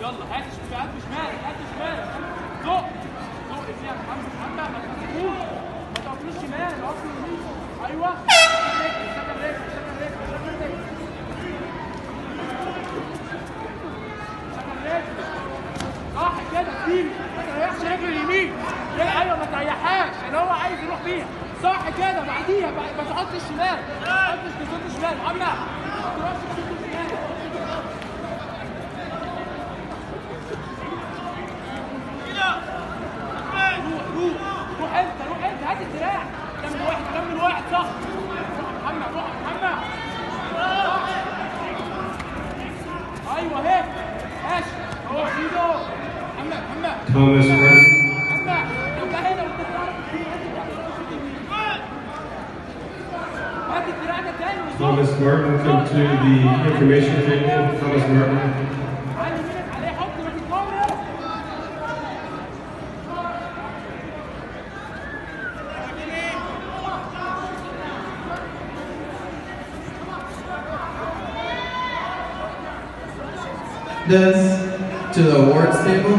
يلا هات ش- هات شمالك هات شمالك زق زق فيها محمد محمد ما تمسكوش ما تقفلوش شمال اقفلوا يمين ايوه اشتغل رجل اشتغل رجل اشتغل رجل اشتغل رجل صح كده سيبي ما تريحش رجل اليمين لا ايوه ما تريحهاش اللي هو عايز يروح بيها صح كده بعديها بعد ما تحطش الشمال ما تحطش بصوت الشمال محمد ما تروحش بصوت الشمال روح روح روح انت روح انت هات الدراع كمل واحد كمل واحد صح روح يا محمد روح يا محمد صح. ايوه اهي ماشي هو ايده محمد محمد Thomas Martin. محمد انت هنا وانت بتعرف تجيب هات الدراع ده تاني وصح. Thomas Martin, come to the information table. Thomas Martin. علي يمينك عليه حط ما تتمرر Melendez to the awards table.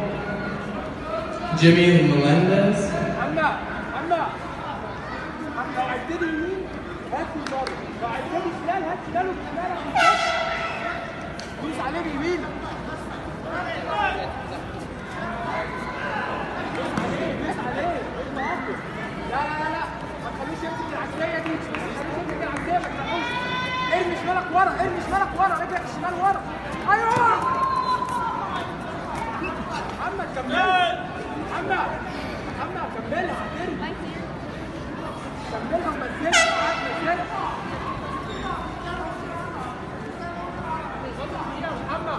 Jimmy Melendez. محمد محمد لو عدتني يمين هات لي بره لو عدتني شمال هات شمال وشمال عشان تفتح. دوس عليه بيمينك دوس عليه انت اقوى لا لا لا لا ما تخليش يمسك العكسيه دي ما تخليش يمسك العكسيه ما تفتحوش ارمي شمالك ورا ارمي شمالك ورا رجلك الشمال ورا ايوه محمد كمل محمد محمد كملها هترمي كملها وما تنساش ما تنساش محمد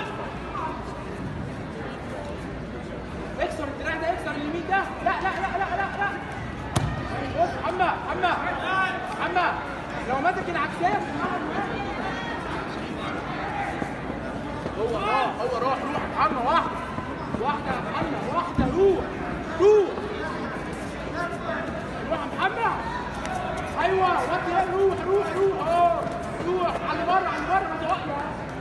اكسر الدراع ده اكسر اليمين ده لا لا لا لا لا لا بص محمد محمد محمد لو ماسك العكسيه بتتحرك معاه. هو اه هو روح روح يا محمد واحده واحده يا محمد واحده روح روح روح يا محمد ايوه وطي روح روح روح اه روح على اللي بره على اللي بره ما توقع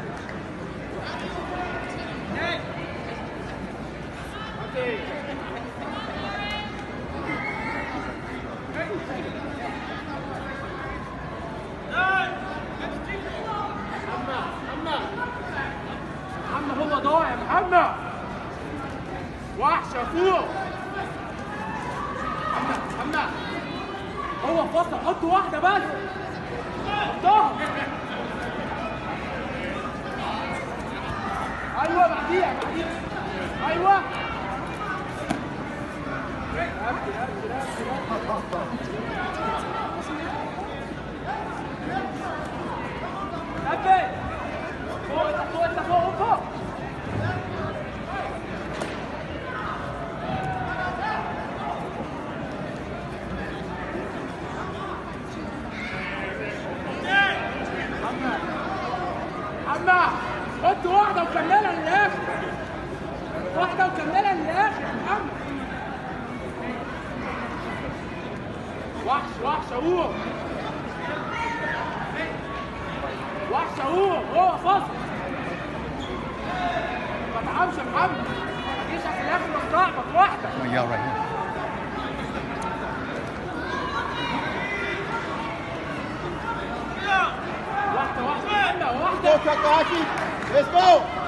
اوكي محمد محمد محمد هو ضايع يا محمد وحش يا فوق محمد محمد هو فصل حط واحدة بس حطها ايوه بعديها بعديها ايوه قبل قبل قبل قبل فوق انت فوق انت فوق فوق محمد محمد حط واحدة وكملها للآخر واحدة وكملها للآخر يا محمد وحش وحش أهو وحش أهو هو فصل ما تعبش يا محمد ما تجيش في الآخر وتلخبط واحدة Yeah, right here. واحدة واحدة واحدة Go, Takahashi. Let's go.